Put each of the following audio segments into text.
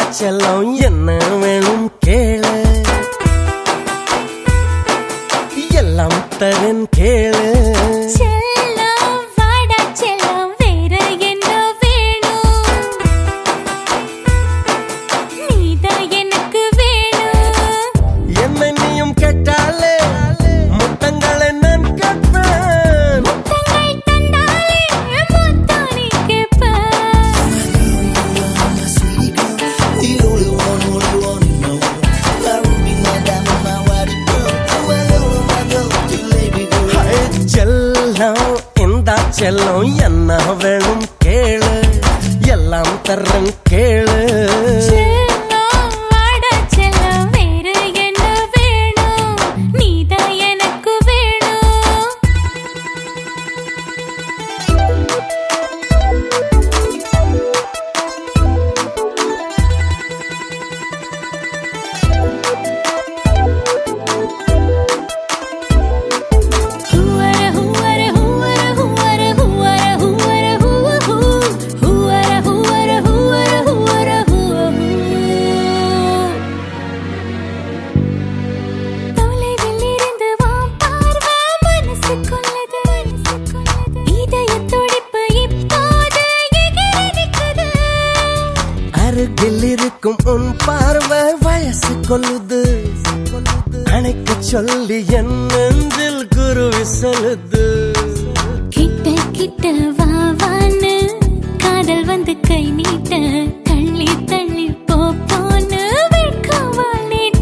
செல்லம் என்ன வேணும் கேளு எல்லாம் தரன் கேளு செல்லம் வாடா செல்லம் வேற என்ன வேணும் நீதான் எனக்கு வேணும் என்ன நீயும் கேட்டாலே முத்தங்களை நான் கேட்பேன் முத்தங்கள் தந்தாலே முத்தம் நீ கேட்ப The only one, only one you know. My ruby, my diamond, my white girl. My girl, my girl, you lady girl. Hi, செல்லம் இந்த செல்லம் என்ன வேணும் கேளு எல்லாம் தர்றன் கேளு செல்லம் வாடா செல்லம் வேற என்ன வேணும் நீதான் எனக்கு வேணும் ஹூவர ஹூவர ஹூவர ஹூவர ஹூவர ஹூவர ஹூவ ஹூ ஹூவர ஹூவர ஹூவர ஹூவர ஹூவ ஹூ தொலைவில் இருந்து வா பார்வை மனசு கொள்ளது இதய துடிப்பு இப்போது எகிரிக்குது அருகில் இருக்கும் உன் பார்வை வயசு கொல்லுது அணைக்க சொல்லி என் நெஞ்சில் குருவி சொல்லுது கிட்ட கிட்ட வா வான்னு காதல் வந்து கை நீட்ட தள்ளி தள்ளி போ போன்னு வெட்கமா நீட்ட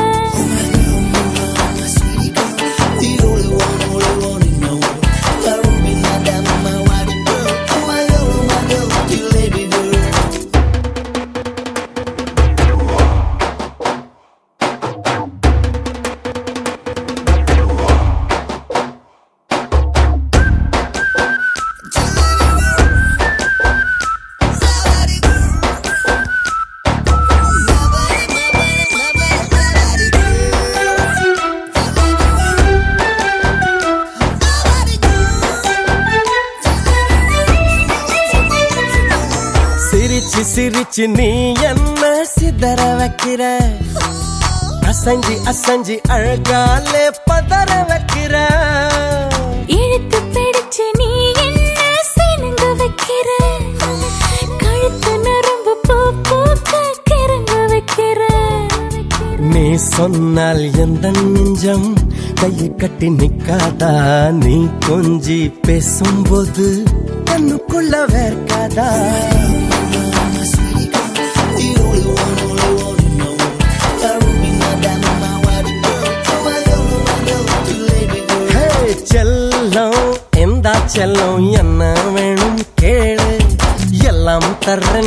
My sweetie girl. The only one, only one you know. My ruby, my diamond, my white girl. My girl, my girl, you lady girl. சிரிச்சு சிரிச்சு நீ என்ன சிதற வைக்கிற அசஞ்சி அசஞ்சி அழகாலே பதற வைக்கிற இழுத்து பிடிச்சு நீ என்ன சினுங்க வைக்கிற கழுத்து நரம்பு பூ பூக்க கிறங்க வைக்கிற நீ சொன்னால் எந்த நெஞ்சம் கையை கட்டி நிக்காதா நீ கொஞ்சி பேசும்போது கண்ணுக்குள்ள வேர்க்காதா My sweetie girl. The only one, only one you know. My ruby, my diamond, my white girl. My girl, my girl, you lady girl. ஹே, செல்லம் எந்த செல்லம் என்ன வேணும் கேளு எல்லாம் தர்றேன்